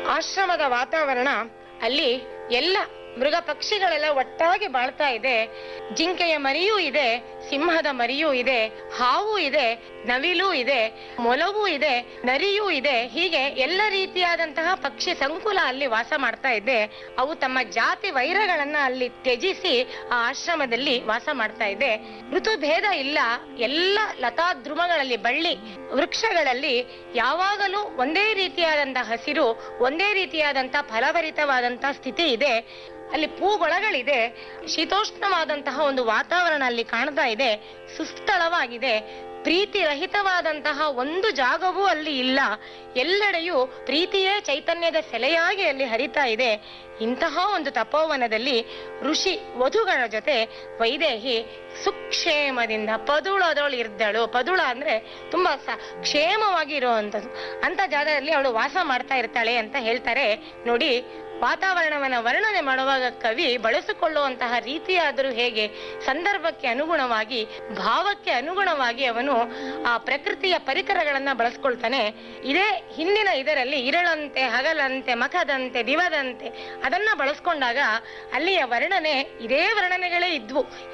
ಆಶ್ರಮದ ವಾತಾವರಣ ಅಲ್ಲಿ ಎಲ್ಲ ಮೃಗ ಪಕ್ಷಿಗಳೆಲ್ಲ ಒಟ್ಟಾಗಿ ಬಾಳ್ತಾ ಇದೆ ಜಿಂಕೆಯ ಮರಿಯೂ ಇದೆ ಸಿಂಹದ ಮರಿಯೂ ಇದೆ ಹಾವು ಇದೆ ನವಿಲು ಇದೆ ಮೊಲವೂ ಇದೆ ನರಿಯೂ ಇದೆ ಹೀಗೆ ಎಲ್ಲ ರೀತಿಯಾದಂತಹ ಪಕ್ಷಿ ಸಂಕುಲ ಅಲ್ಲಿ ವಾಸ ಮಾಡ್ತಾ ಇದೆ ಅವು ತಮ್ಮ ಜಾತಿ ವೈರಗಳನ್ನ ಅಲ್ಲಿ ತ್ಯಜಿಸಿ ಆ ಆಶ್ರಮದಲ್ಲಿ ವಾಸ ಮಾಡ್ತಾ ಇದೆ ಋತು ಭೇದ ಇಲ್ಲ ಎಲ್ಲ ಲತಾ ಧ್ರುವಗಳಲ್ಲಿ ಬಳ್ಳಿ ವೃಕ್ಷಗಳಲ್ಲಿ ಯಾವಾಗಲೂ ಒಂದೇ ರೀತಿಯಾದಂತಹ ಹಸಿರು ಒಂದೇ ರೀತಿಯಾದಂತಹ ಫಲಭರಿತವಾದಂತಹ ಸ್ಥಿತಿ ಇದೆ ಅಲ್ಲಿ ಪೂಗೊಳಗಳಿದೆ ಶೀತೋಷ್ಣವಾದಂತಹ ಒಂದು ವಾತಾವರಣ ಅಲ್ಲಿ ಕಾಣ್ತಾ ಇದೆ ಸುಸ್ಥಳವಾಗಿದೆ ಪ್ರೀತಿ ರಹಿತವಾದಂತಹ ಒಂದು ಜಾಗವೂ ಅಲ್ಲಿ ಇಲ್ಲ ಎಲ್ಲೆಡೆಯೂ ಪ್ರೀತಿಯೇ ಚೈತನ್ಯದ ಸೆಲೆಯಾಗಿ ಅಲ್ಲಿ ಹರಿತಾ ಇದೆ ಇಂತಹ ಒಂದು ತಪೋವನದಲ್ಲಿ ಋಷಿ ವಧುಗಳ ಜೊತೆ ವೈದೇಹಿ ಸುಕ್ಷೇಮದಿಂದ ಪದುಳದೊಳು ಇರ್ದಳು ಪದುಳ ಅಂದ್ರೆ ತುಂಬಾ ಸ ಕ್ಷೇಮವಾಗಿ ಇರುವಂತದ್ದು ಅಂತ ಜಾಗದಲ್ಲಿ ಅವಳು ವಾಸ ಮಾಡ್ತಾ ಇರ್ತಾಳೆ ಅಂತ ಹೇಳ್ತಾರೆ ನೋಡಿ ವಾತಾವರಣವನ್ನ ವರ್ಣನೆ ಮಾಡುವಾಗ ಕವಿ ಬಳಸಿಕೊಳ್ಳುವಂತಹ ರೀತಿಯಾದರೂ ಹೇಗೆ ಸಂದರ್ಭಕ್ಕೆ ಅನುಗುಣವಾಗಿ ಭಾವಕ್ಕೆ ಅನುಗುಣವಾಗಿ ಅವನು ಆ ಪ್ರಕೃತಿಯ ಪರಿಕರಗಳನ್ನ ಬಳಸ್ಕೊಳ್ತಾನೆ ಇದೇ ಹಿಂದಿನ ಇದರಲ್ಲಿ ಇರಳಂತೆ ಹಗಲಂತೆ ಮಖದಂತೆ ದಿವದಂತೆ ಅದನ್ನ ಬಳಸ್ಕೊಂಡಾಗ ಅಲ್ಲಿಯ ವರ್ಣನೆ ಇದೇ ವರ್ಣನೆಗಳೇ ಇದ್ವು